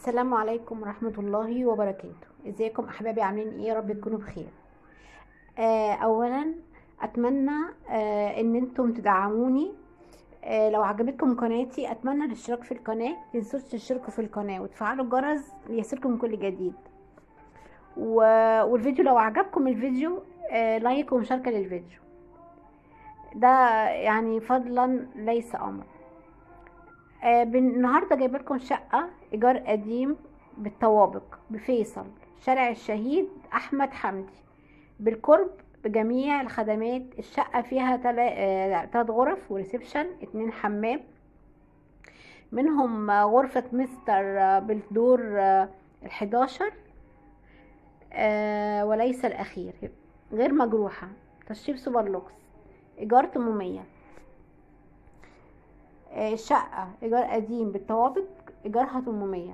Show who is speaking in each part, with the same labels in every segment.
Speaker 1: السلام عليكم ورحمة الله وبركاته ازيكم احبابي عاملين ايه يا رب تكونوا بخير آه اولا اتمنى آه ان انتم تدعموني آه لو عجبتكم قناتي اتمنى الاشتراك في القناة متنسوش تشتركوا في القناة وتفعلوا الجرس ليصلكم كل جديد و... والفيديو لو عجبكم الفيديو آه لايك ومشاركة للفيديو ده يعني فضلا ليس امر آه بن- النهارده جايبه لكم شقه ايجار قديم بالطوابق بفيصل شارع الشهيد احمد حمدي بالقرب بجميع الخدمات الشقه فيها تلا- آه، تلات غرف وريسبشن اتنين حمام منهم آه، غرفه مستر آه، بالدور آه، الحداشر آه، وليس الاخير غير مجروحه تشطيب سوبر لوكس ايجار 800 آه، الشقة إيجار قديم بالطوابق إيجارها 800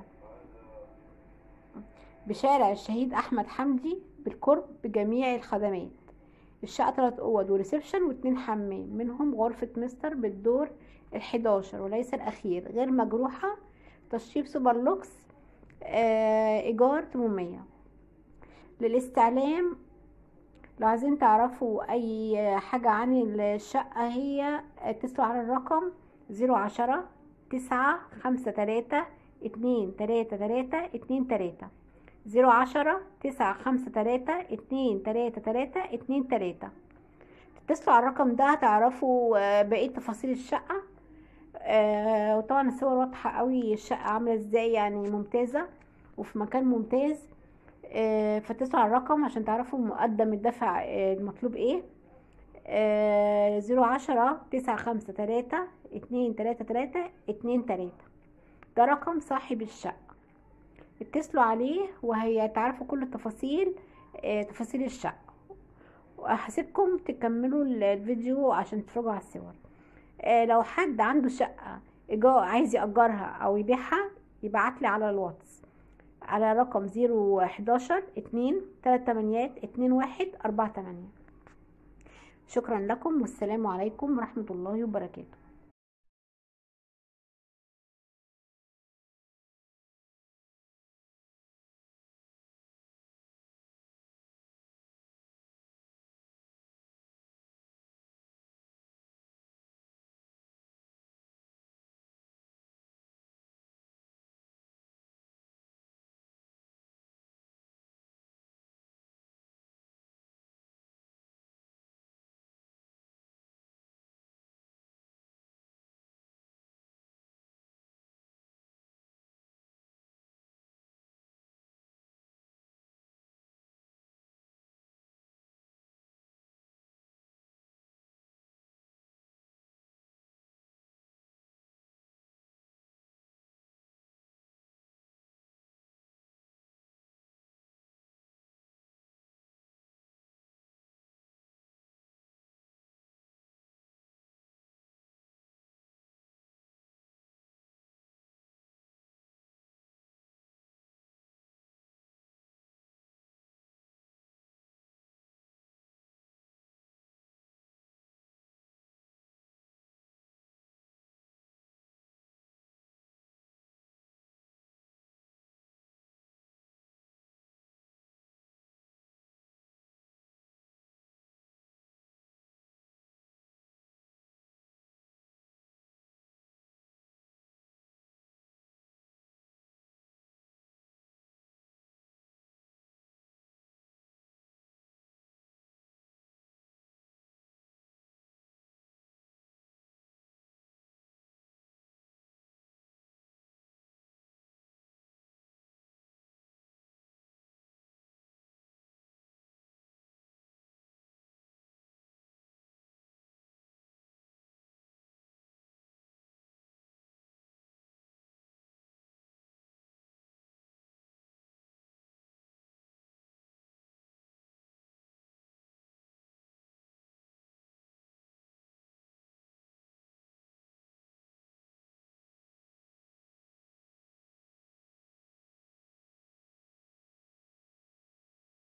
Speaker 1: بشارع الشهيد أحمد حمدي بالقرب بجميع الخدمات الشقة تلات أوض وريسبشن واتنين حمام منهم غرفة مستر بالدور الحداشر وليس الأخير غير مجروحة تشطيب سوبر لوكس آه، إيجار 800 للاستعلام لو عايزين تعرفوا أي حاجة عن الشقة هي اتصلوا على الرقم زيرو عشرة تسعة خمسة تلاتة اتنين تلاتة تلاتة اتنين تلاتة زيرو عشرة تسعة خمسة تلاتة اتنين تلاتة تلاتة اتنين تلاتة تتصلوا على الرقم ده هتعرفوا آه، بقية تفاصيل الشقة آه، وطبعا الصور واضحة قوي الشقة عاملة ازاي يعني ممتازة وفي مكان ممتاز آه، فاتصلوا على الرقم عشان تعرفوا مقدم الدفع آه، المطلوب ايه زيرو عشرة تسعة خمسة تلاتة اتنين تلاتة تلاتة اتنين تلاتة ده رقم صاحب الشقة اتصلوا عليه وهي تعرفوا كل التفاصيل آه، تفاصيل الشقة وهسيبكم تكملوا ال- الفيديو عشان تتفرجوا على الصور آه، لو حد عنده شقة إيجار عايز يأجرها أو يبيعها يبعتلي على الواتس على رقم زيرو حداشر اتنين تلات تمانيات اتنين واحد أربعة تمانية شكرا لكم والسلام عليكم ورحمة الله وبركاته